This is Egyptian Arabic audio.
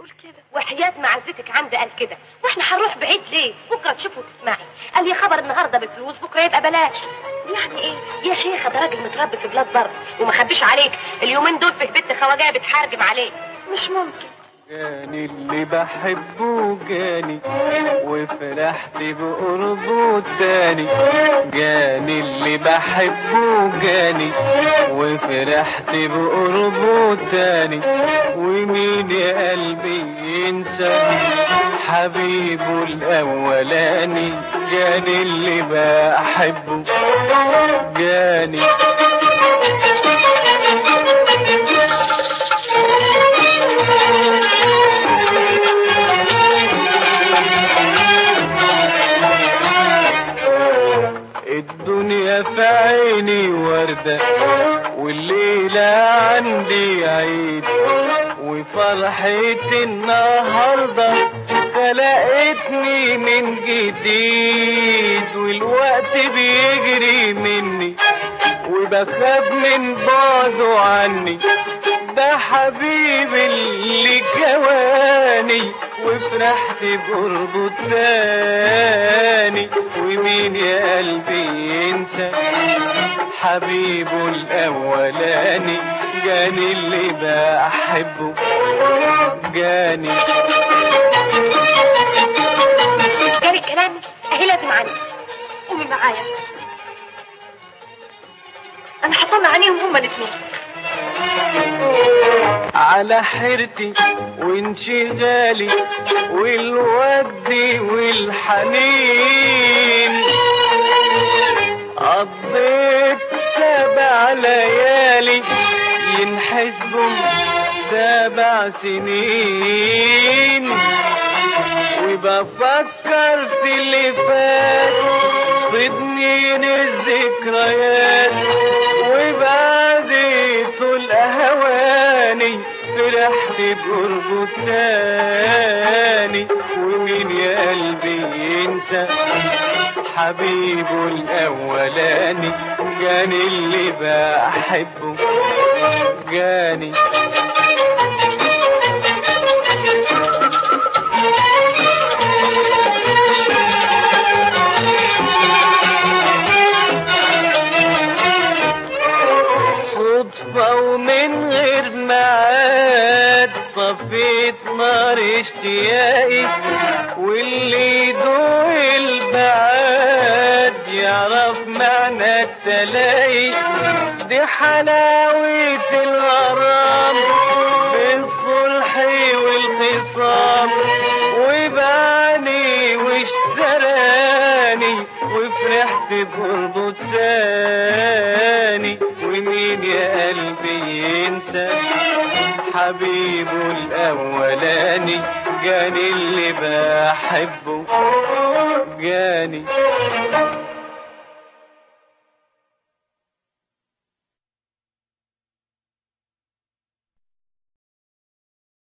بيقول كده وحياة معزتك عندي قال كده واحنا هنروح بعيد ليه بكره تشوفي وتسمعي قال لي خبر النهارده بفلوس بكره يبقى بلاش يعني ايه يا شيخه ده راجل متربي في بلاد بره وما خبيش عليك اليومين دول في بنت خواجه بتحارجم عليه مش ممكن جاني اللي بحبه جاني وفرحت بقربه تاني جاني اللي بحبه جاني وفرحت بقربه تاني ومين يا قلبي ينسى حبيبه الاولاني جاني اللي بحبه جاني الدنيا في عيني وردة والليلة عندي عيد وفرحة النهاردة خلقتني من جديد والوقت بيجري مني وبخاف من بعده عني ده حبيبي اللي جواني وفرحت بقربه تاني ومين يا قلبي ينسى حبيبه الاولاني جاني اللي بحبه جاني جاري كلامي اهي لازم عني قومي معايا انا هطلع عليهم هما الاثنين على حيرتي وانشغالي والود والحنين قضيت سبع ليالي ينحسبوا سبع سنين وبفكر في اللي فات ضدنين الذكريات وبعد طول هواني فرحت بقربه تاني ومين يا قلبي ينسى حبيبه الاولاني جاني اللي بحبه جاني صدفة ومن غير معاد طفيت نار اشتياقي واللي يدوق البعاد يعرف معنى التلاقي دي حلاوة الغرام بالصلح والخصام وباني واشتراني وفرحت بقربه تاني ومين يا قلبي ينسى حبيبه الاولاني جاني اللي بحبه جاني